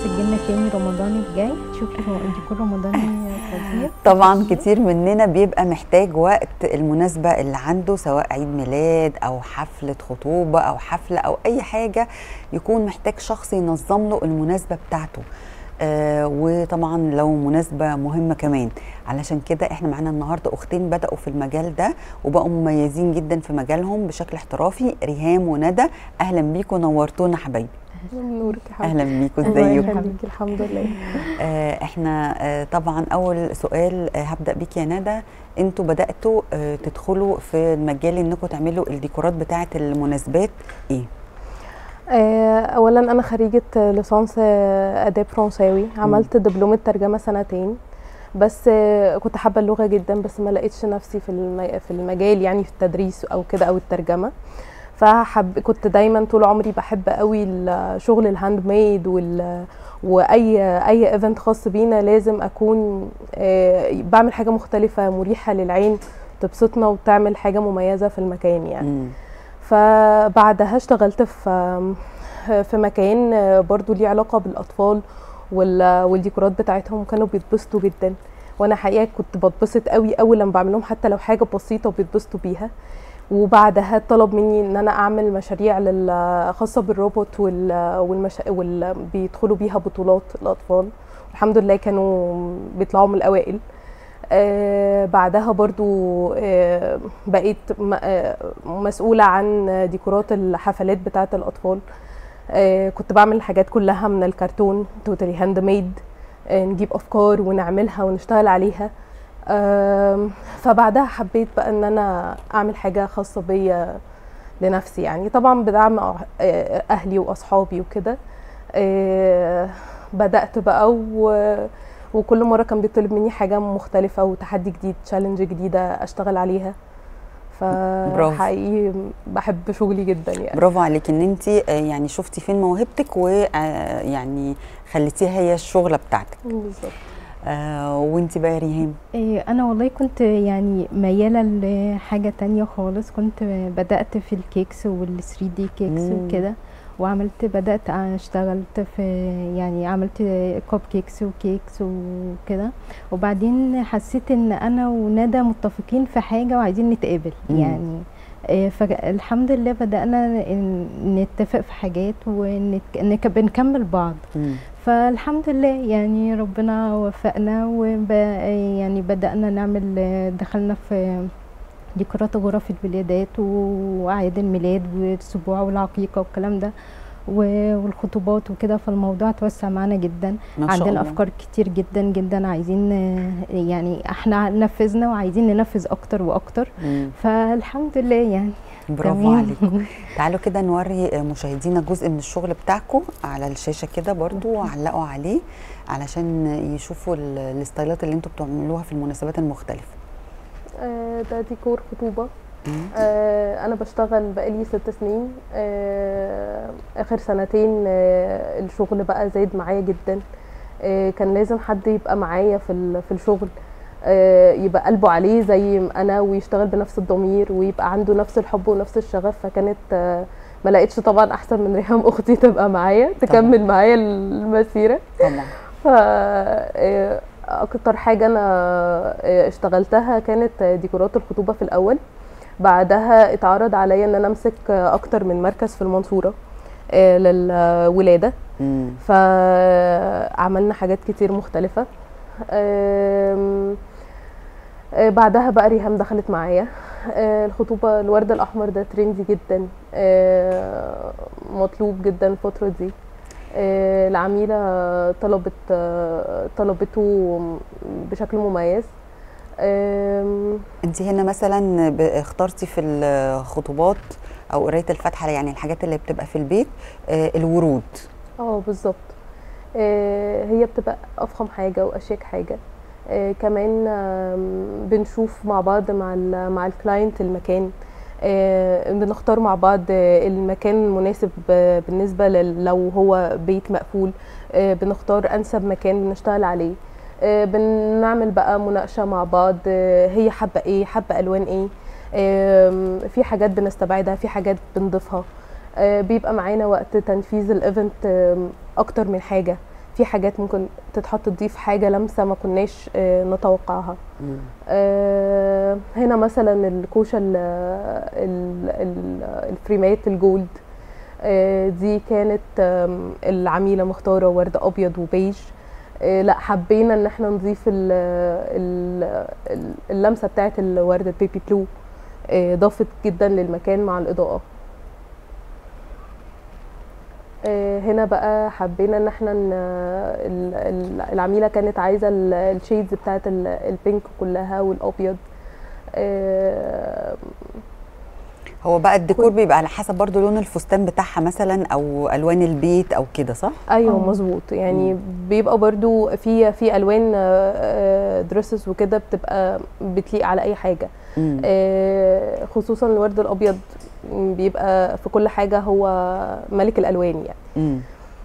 تسجلنا تاني رمضان الجاي شوفي هو ديكور رمضاني فظيع طبعا كتير مننا بيبقى محتاج وقت المناسبة اللي عنده سواء عيد ميلاد أو حفلة خطوبة أو حفلة أو أي حاجة يكون محتاج شخص ينظم له المناسبة بتاعته آه وطبعا لو مناسبة مهمة كمان علشان كده احنا معانا النهاردة أختين بدأوا في المجال ده وبقوا مميزين جدا في مجالهم بشكل احترافي ريهام وندى أهلا بيكم نورتونا حبايبي نورك يا حبيبتي أهلا بيكم الله ازيكم يخليكي الحمد لله آه، احنا آه، طبعا اول سؤال آه، هبدا بيك يا ندى انتوا بداتوا آه، تدخلوا في المجال انكم تعملوا الديكورات بتاعه المناسبات ايه آه، اولا انا خريجه ليسانس آه، اداب فرنساوي عملت دبلومه ترجمه سنتين بس آه، كنت حابه اللغه جدا بس ما لقيتش نفسي في الم- في المجال يعني في التدريس او كده او الترجمه فحب كنت دايما طول عمري بحب قوي الشغل الهاند ميد وال واي اي ايفنت خاص بينا لازم اكون آه، بعمل حاجه مختلفه مريحه للعين تبسطنا وتعمل حاجه مميزه في المكان يعني مم. فبعدها اشتغلت في في مكان برضو ليه علاقه بالاطفال وال- والديكورات بتاعتهم كانوا بيتبسطوا جدا وانا حقيقه كنت بتبسط قوي اول لما بعمل لهم حتى لو حاجه بسيطه وبيتبسطوا بيها وبعدها طلب مني ان انا اعمل مشاريع لل- خاصه بالروبوت وال والمش... وال... بيدخلوا بيها بطولات الاطفال الحمد لله كانوا بيطلعوا من الاوائل آه بعدها برضو آه بقيت م- آه مسؤولة عن ديكورات الحفلات بتاعة الأطفال آه كنت بعمل الحاجات كلها من الكرتون توتالي هاند ميد آه نجيب أفكار ونعملها ونشتغل عليها آه فبعدها حبيت بقى ان انا اعمل حاجة خاصة بيا لنفسي يعني طبعا بدعم آه، اهلي واصحابي وكده آه، بدأت بقى و وكل مره كان بيطلب مني حاجه مختلفه وتحدي جديد تشالنج جديده اشتغل عليها برافو. فحقيقي بحب شغلي جدا يعني برافو عليك ان انت يعني شفتي فين موهبتك ويعني خليتيها هي الشغله بتاعتك بالظبط آه وانت بقى يا ريهام إيه، انا والله كنت يعني مياله لحاجه تانية خالص كنت بدات في الكيكس وال 3 دي كيكس مم. وكده وعملت بدات اشتغلت في يعني عملت كوب كيكس وكيكس وكده وبعدين حسيت ان انا وندى متفقين في حاجه وعايزين نتقابل مم. يعني إيه، فالحمد لله بدأنا ن- نتفق في حاجات وبنكمل بعض مم. فالحمد لله يعني ربنا وفقنا وب يعني بدأنا نعمل دخلنا في ديكورات غرف الولادات وأعياد الميلاد والسبوع والعقيقة والكلام ده و- والخطوبات وكده فالموضوع توسع معانا جدا ما شاء عندنا الله. أفكار كتير جدا جدا عايزين يعني احنا نفذنا وعايزين ننفذ أكتر وأكتر مم. فالحمد لله يعني برافو تمام. عليكم تعالوا كده نوري مشاهدينا جزء من الشغل بتاعكم على الشاشه كده برضو وعلقوا عليه علشان يشوفوا ال- الستايلات اللي انتوا بتعملوها في المناسبات المختلفه آه، ده ديكور خطوبه مم. آه، انا بشتغل بقالي ست سنين آه، اخر سنتين آه، الشغل بقى زايد معايا جدا آه، كان لازم حد يبقى معايا في ال- في الشغل آه، يبقى قلبه عليه زي ما انا ويشتغل بنفس الضمير ويبقى عنده نفس الحب ونفس الشغف فكانت آه، ما لقيتش طبعا احسن من ريهام اختي تبقى معايا تكمل معايا المسيره طبعا ف آه، اكتر حاجه انا آه، اشتغلتها كانت ديكورات الخطوبه في الاول بعدها اتعرض عليا ان انا امسك آه، اكتر من مركز في المنصوره آه، للولاده مم. فعملنا حاجات كتير مختلفه آم، آه، بعدها بقى ريهام دخلت معايا آه، الخطوبه الورد الاحمر ده ترندي جدا آه، مطلوب جدا الفتره دي آه، العميله طلبت آه، طلبته بشكل مميز آم، انت هنا مثلا ب- اخترتي في الخطوبات او قرايه الفاتحه يعني الحاجات اللي بتبقى في البيت آه، الورود اه بالظبط آه، هي بتبقى افخم حاجه واشيك حاجه آه، كمان آم، بنشوف مع بعض مع ال مع الكلاينت المكان آه، بنختار مع بعض آه، المكان المناسب آه، بالنسبه لل- لو هو بيت مقفول آه، بنختار انسب مكان بنشتغل عليه آه، بنعمل بقى مناقشه مع بعض آه، هي حابه ايه حابه الوان ايه آم، في حاجات بنستبعدها في حاجات بنضيفها آه، بيبقى معانا وقت تنفيذ الايفنت آم، اكتر من حاجه في حاجات ممكن تتحط تضيف حاجه لمسه ما كناش آه، نتوقعها مم. آه، هنا مثلا الكوشه ال- ال- ال- الفريمات الجولد آه، دي كانت آم، العميله مختاره ورد ابيض وبيج آه، لا حبينا ان احنا نضيف ال- ال- ال- اللمسه بتاعت الورد البيبي بلو آه، ضافت جدا للمكان مع الاضاءه آه، هنا بقى حبينا ان احنا ن- ال- ال- العميله كانت عايزه ال- الشيدز بتاعت ال- البينك كلها والابيض آه، هو بقى الديكور بيبقى على حسب برضو لون الفستان بتاعها مثلا او الوان البيت او كده صح ايوه آه. مظبوط يعني بيبقى برضو في في الوان دريسز وكده بتبقى بتليق على اي حاجه مم. آه، خصوصا الورد الابيض بيبقى في كل حاجه هو ملك الالوان يعني مم.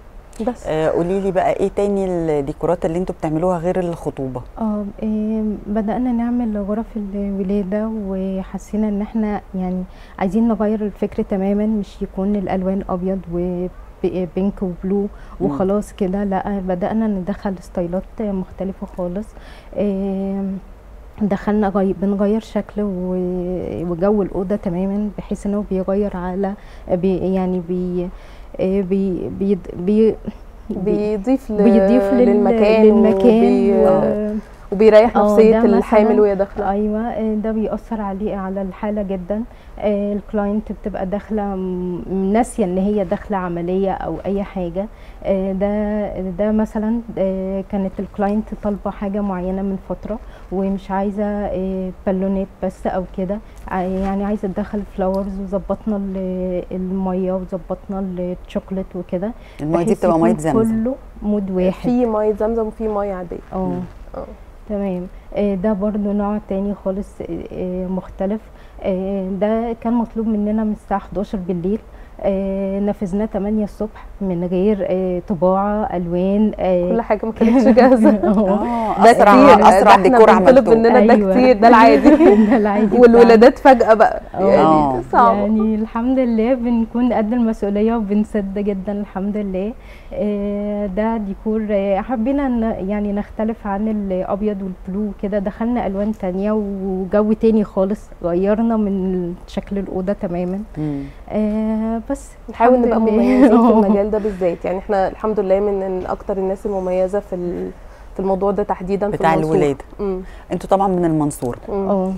بس آه قولي لي بقى ايه تاني الديكورات اللي انتوا بتعملوها غير الخطوبه اه إيه، بدأنا نعمل غرف الولادة وحسينا ان احنا يعني عايزين نغير الفكر تماما مش يكون الالوان ابيض وبينك وبلو وخلاص كده لا بدأنا ندخل ستايلات مختلفة خالص إيه، دخلنا غي... بنغير شكل و- وجو الأوضة تماما بحيث انه بيغير على بي يعني بي إيه، بي بي, بي بيضيف ل- بيضيف لل- للمكان للمكان وبي... و... وبيريح آه، نفسيه ده الحامل مثلاً- وهي داخله ايوه آه، ده بيأثر عليه على الحاله جدا آه، الكلاينت بتبقى داخله م- ناسيه ان هي داخله عمليه او اي حاجه آه، ده ده مثلا آه، كانت الكلاينت طالبه حاجه معينه من فتره ومش عايزه آه، بالونات بس او كده ع- يعني عايزه تدخل فلاورز وظبطنا ال- الميه وظبطنا الشوكليت وكده الميه دي بحيث بتبقى يكون ميه زمزم كله مود واحد في ميه زمزم وفي ميه عاديه اه اه تمام آه، ده برضو نوع تاني خالص آه، آه، مختلف آه، ده كان مطلوب مننا من الساعة 11 بالليل آه، نفذناه 8 الصبح من غير آه، طباعة ألوان آه، كل حاجه ما كانتش جاهزه آه، اه ده اسرع كتير ده اسرع احنا ديكور بنطلب عملتوه مننا ده أيوة. كتير ده العادي ده العادي بتاعنا. والولادات فجاه بقى آه. يعني صعب يعني الحمد لله بنكون قد المسؤولية وبنسد جدا الحمد لله آه، ده ديكور آه، حبينا ن- يعني نختلف عن الأبيض والبلو كده دخلنا ألوان تانية وجو تاني خالص غيرنا من شكل الأوضة تماما مم. آه، بس نحاول الحمد نبقى لله. مميزين في آه. المجال ده بالذات يعني احنا الحمد لله من من اكتر الناس المميزه في ال- في الموضوع ده تحديدا في بتاع المنصورة. الولاده مم. انتوا طبعا من المنصوره مم. اه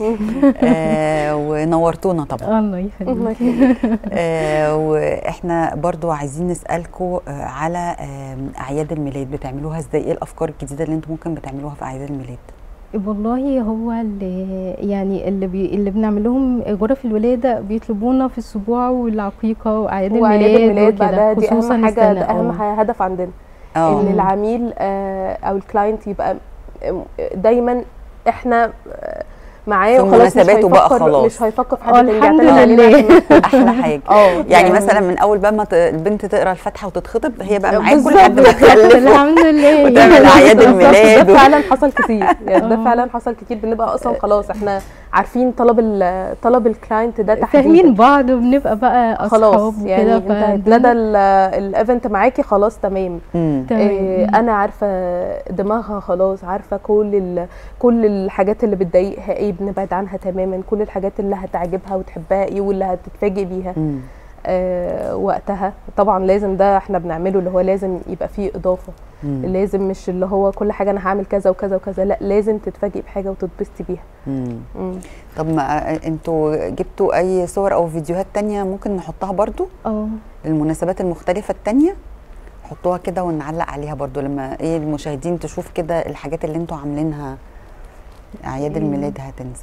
آه ونورتونا طبعا الله الله يخليك يخليك. آه واحنا برضو عايزين نسالكم آه على آه اعياد الميلاد بتعملوها ازاي ايه الافكار الجديده اللي انتم ممكن بتعملوها في اعياد الميلاد والله هو اللي يعني اللي بي اللي بنعمل لهم غرف الولاده بيطلبونا في السبوع والعقيقه واعياد وعياد الميلاد, الميلاد وكده، بعدها دي خصوصا اهم حاجه ده السنة. اهم آه. حاجة هدف عندنا ان اه العميل آه، او الكلاينت يبقى م- دايما احنا آه، معاه في وخلاص مش مناسباته بقى هيفكر خلاص. مش هيفكر في آه، حد تاني الحمد بيعتمد علينا لله. إحنا. احلى حاجه اه يعني مثلا من اول بقى ما ت- البنت تقرا الفاتحه وتتخطب هي بقى معاكم بالظبط. لحد ما تخلف الحمد لله وتعمل اعياد بالظبط، الميلاد ده و- فعلا حصل كتير يعني ده آه. فعلا حصل كتير بنبقى اصلا خلاص احنا عارفين طلب ال- طلب الكلاينت ده فاهمين تحديدا بعض وبنبقى بقى اصحاب خلاص يعني وكده انت فالدنيا- هتندى الايفنت معاكي خلاص تمام مم. إيه تمام انا عارفه دماغها خلاص عارفه كل ال... كل الحاجات اللي بتضايقها ايه بنبعد عنها تماما كل الحاجات اللي هتعجبها وتحبها ايه واللي هتتفاجئ بيها مم. آه وقتها طبعا لازم ده احنا بنعمله اللي هو لازم يبقى فيه اضافه مم. لازم مش اللي هو كل حاجه انا هعمل كذا وكذا وكذا لا لازم تتفاجئي بحاجه وتتبسطي بيها مم. مم. طب ما انتوا جبتوا اي صور او فيديوهات تانية ممكن نحطها برضو اه للمناسبات المختلفة التانية حطوها كده ونعلق عليها برضو لما ايه المشاهدين تشوف كده الحاجات اللي انتوا عاملينها اعياد مم. الميلاد هتنزل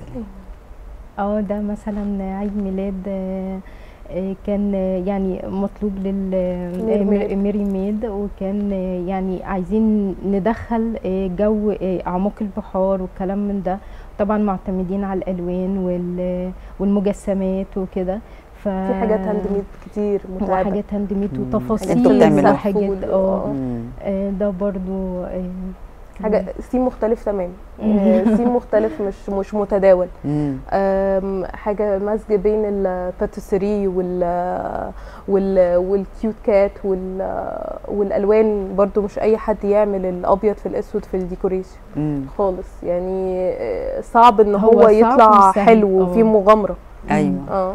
اه ده مثلا عيد ميلاد آه، آه، كان آه، يعني مطلوب لل ميري آه، ميد. ميري ميد وكان آه، يعني عايزين ندخل آه، جو آه، اعماق البحار والكلام من ده طبعا معتمدين على الالوان وال- والمجسمات وكده ف في حاجات هاند ميد كتير متعبه وحاجات هاند ميد مم. وتفاصيل انتوا بتعملوها. وحاجات اه مم. آه، ده برضو آه، حاجه سيم مختلف تمام آه، سيم مختلف مش مش متداول مم. آم، حاجه مزج بين الباتيسري وال وال والكيوت كات وال والالوان برضو مش اي حد يعمل الابيض في الاسود في الديكوريشن مم. خالص يعني آه، صعب ان هو هو, صعب يطلع وسهل. حلو وفيه اه. مغامره ايوه اه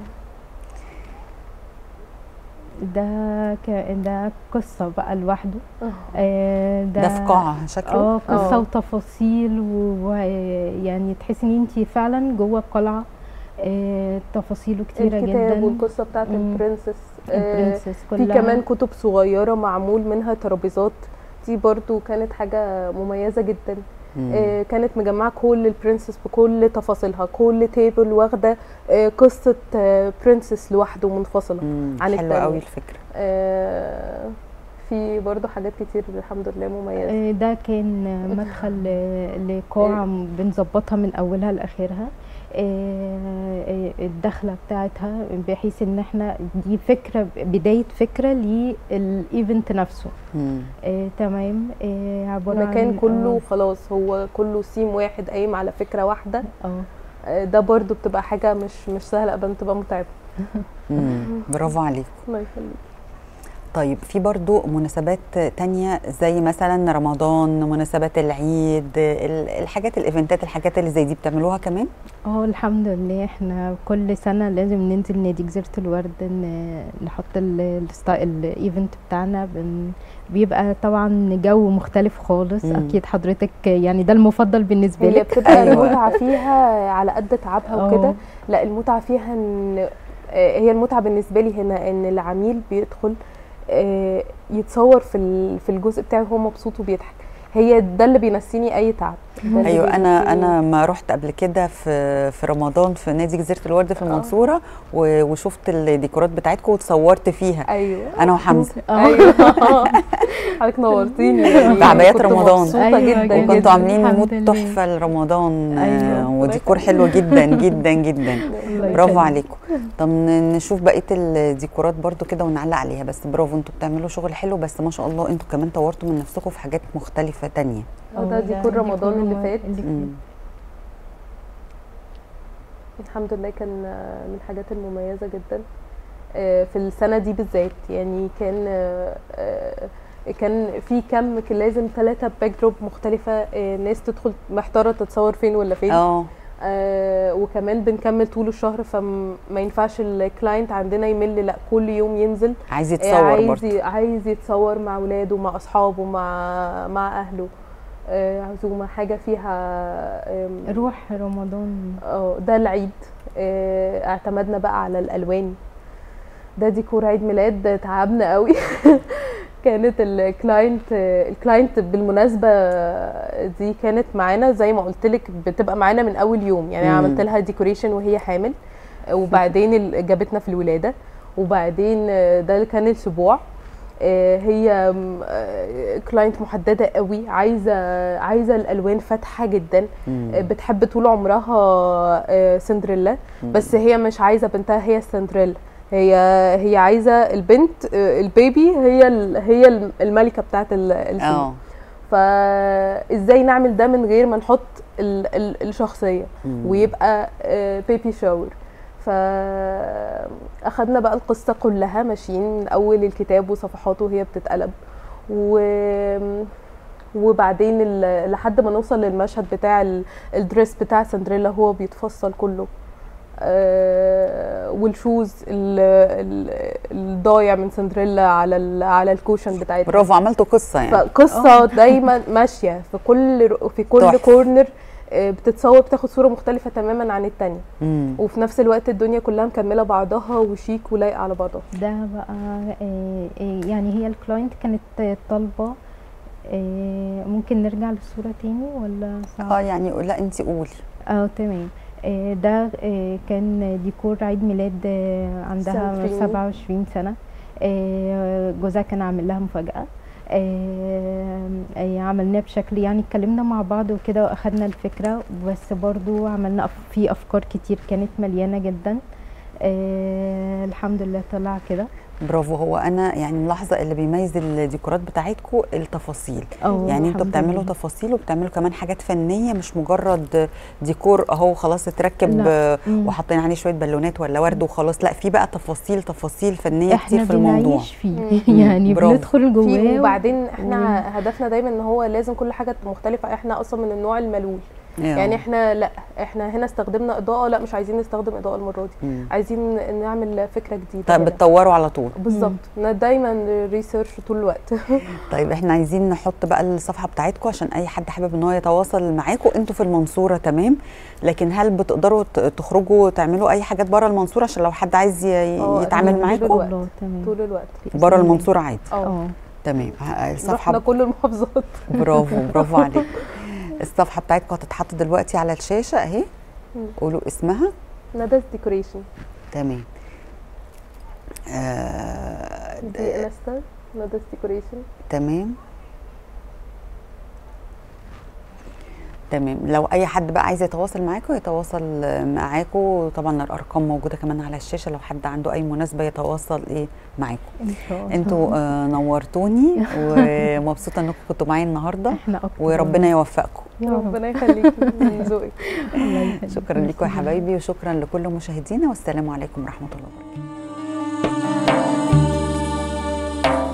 ده ك... ده قصة بقى لوحده آه. آه، ده في قاعه شكله اه قصة اه. وتفاصيل ويعني تحسي ان انت فعلا جوه القلعة آه، تفاصيله كتيرة الكتاب جدا والقصه بتاعت مم. البرنسس آه، البرنسس في كلها كمان كتب صغيره معمول منها ترابيزات دي برضو كانت حاجه مميزه جدا مم. آه، كانت مجمعه كل البرنسس بكل تفاصيلها كل تيبل واخده آه، قصه آه، برنسس لوحده منفصله مم. عن حلوه التانية. قوي الفكره آه، في برضو حاجات كتير الحمد لله مميزه آه، ده كان مدخل آه، لقاعة بنظبطها من أولها لآخرها آه، آه، الدخلة بتاعتها بحيث ان احنا دي فكرة بداية فكرة للإيفنت نفسه مم. آه، تمام آه، عبارة عن المكان كله آه، خلاص هو كله سيم واحد قايم على فكره واحده اه آه، ده برضو بتبقى حاجه مش مش سهله ابدا بتبقى متعبه مم. برافو عليك الله يخليك طيب في برضو مناسبات تانية زي مثلا رمضان مناسبات العيد ال- الحاجات الايفنتات الحاجات اللي زي دي بتعملوها كمان اه الحمد لله احنا كل سنة لازم ننزل نادي جزيرة الورد ن- نحط ال- الستا- الايفنت بتاعنا بن بيبقى طبعا جو مختلف خالص مم. اكيد حضرتك يعني ده المفضل بالنسبة هي لك بتبقى أيوة. المتعه فيها على قد تعبها اه. وكده لا المتعه فيها ان آه، هي المتعه بالنسبه لي هنا ان العميل بيدخل آه، يتصور في ال- في الجزء بتاعه وهو مبسوط وبيضحك هي ده اللي بينسيني اي تعب ده اللي ايوه انا بينسيني- انا ما رحت قبل كده في في رمضان في نادي جزيره الورد في المنصوره و- وشفت الديكورات بتاعتكم وتصورت فيها ايوه انا وحمزه اه. ايوه حضرتك نورتيني يعني بعبايات كنت رمضان. مبسوطه أيوة جدا جدا. وكنتوا جدا عاملين الحمد مود لله. تحفه لرمضان آه، أيوة. وديكور حلو جدا جدا جدا الله برافو يخليك. عليكم طب ن- نشوف بقيه الديكورات برضو كده ونعلق عليها بس برافو انتوا بتعملوا شغل حلو بس ما شاء الله انتوا كمان طورتوا من نفسكم في حاجات مختلفه تانية اه ده اه، ديكور رمضان اللي رمضان فات اللي مم. الحمد لله كان آه، من الحاجات المميزة جدا آه، في السنة دي بالذات يعني كان آه، آه، كان في كم كان لازم ثلاثة باك دروب مختلفة آه، ناس تدخل محتارة تتصور فين ولا فين اه آه وكمان بنكمل طول الشهر فما ينفعش الكلاينت عندنا يمل لا كل يوم ينزل عايز آه، يتصور عايز برضو ي- عايز يتصور مع اولاده مع اصحابه مع مع اهله آه، عزومه حاجه فيها آم، روح رمضان اه ده العيد آه، اعتمدنا بقى على الالوان ده ديكور عيد ميلاد تعبنا قوي كانت الكلاينت الكلاينت بالمناسبه دي كانت معانا زي ما قلت لك بتبقى معانا من اول يوم يعني مم. عملت لها ديكوريشن وهي حامل وبعدين ال- جابتنا في الولاده وبعدين ده اللي كان الاسبوع آه، هي كلاينت محدده قوي عايزه عايزه الالوان فاتحه جدا مم. آه، بتحب طول عمرها آه، سندريلا مم. بس هي مش عايزه بنتها هي سندريلا هي هي عايزه البنت آه، البيبي هي ال- هي الم- الملكه بتاعت ال- الفيلم اه فازاي نعمل ده من غير ما نحط ال ال الشخصيه مم. ويبقى بيبي شاور فاخدنا بقى القصه كلها ماشيين من اول الكتاب وصفحاته وهي بتتقلب و وبعدين ال- لحد ما نوصل للمشهد بتاع ال- الدريس بتاع سندريلا هو بيتفصل كله آه، والشوز ال- ال- الضايع من سندريلا على ال- على الكوشن بتاعتها برافو عملتوا قصه يعني فقصه دايما ماشيه في كل ر- في كل تحفة. كورنر آه، بتتصور بتاخد صوره مختلفه تماما عن التانية مم. وفي نفس الوقت الدنيا كلها مكمله بعضها وشيك ولايقه على بعضها ده بقى آه، آه، يعني هي الكلاينت كانت آه، طالبه آه، ممكن نرجع للصوره تاني ولا صعب اه يعني لا انت قولي اه تمام آه، ده آه، كان ديكور عيد ميلاد آه، عندها 27. 27 سنة آه، جوزها كان عامل لها مفاجأة آه، آه، عملناه بشكل يعني اتكلمنا مع بعض وكده واخدنا الفكرة بس برضو عملنا أف- في افكار كتير كانت مليانة جدا آه، الحمد لله طلع كده برافو هو انا يعني ملاحظه اللي بيميز الديكورات بتاعتكم التفاصيل اه يعني انتوا الحمد بتعملوا لله. تفاصيل وبتعملوا كمان حاجات فنيه مش مجرد ديكور اهو خلاص اتركب لا. آه، مم. وحاطين عليه شويه بالونات ولا ورد وخلاص لا في بقى تفاصيل تفاصيل فنيه احنا كتير في الموضوع بنعيش فيه مم. يعني برافو. بندخل في جواه وبعدين احنا هدفنا دايما ان هو لازم كل حاجه تبقى مختلفه احنا اصلا من النوع الملول يعني احنا لا احنا هنا استخدمنا اضاءه لا مش عايزين نستخدم اضاءه المره دي مم. عايزين نعمل فكره جديده طيب هنا. بتطوروا على طول بالظبط إن دايما ريسيرش طول الوقت طيب احنا عايزين نحط بقى الصفحه بتاعتكم عشان اي حد حابب ان هو يتواصل معاكم انتوا في المنصوره تمام لكن هل بتقدروا ت- تخرجوا تعملوا اي حاجات بره المنصوره عشان لو حد عايز ي- اه، يتعامل طول معاكم الوقت. الله تمام طول الوقت بره المنصوره عادي اه اه تمام ه- رحنا الصفحه كل المحافظات برافو برافو عليك الصفحه بتاعتكم هتتحط دلوقتي على الشاشه اهي مم. قولوا اسمها ندى ديكوريشن تمام آه دي انستا ندى ديكوريشن تمام تمام لو اي حد بقى عايز يتواصل معاكم يتواصل معاكم طبعا الارقام موجوده كمان على الشاشه لو حد عنده اي مناسبه يتواصل ايه معاكم ان شاء الله انتوا آه نورتوني ومبسوطه انكم كنتوا معايا النهارده احنا اكتر وربنا يوفقكم يا رب. ربنا يخليكي من ذوقك الله يخليك. شكرا لكم يا حبايبي وشكرا لكل مشاهدينا والسلام عليكم ورحمه الله وبركاته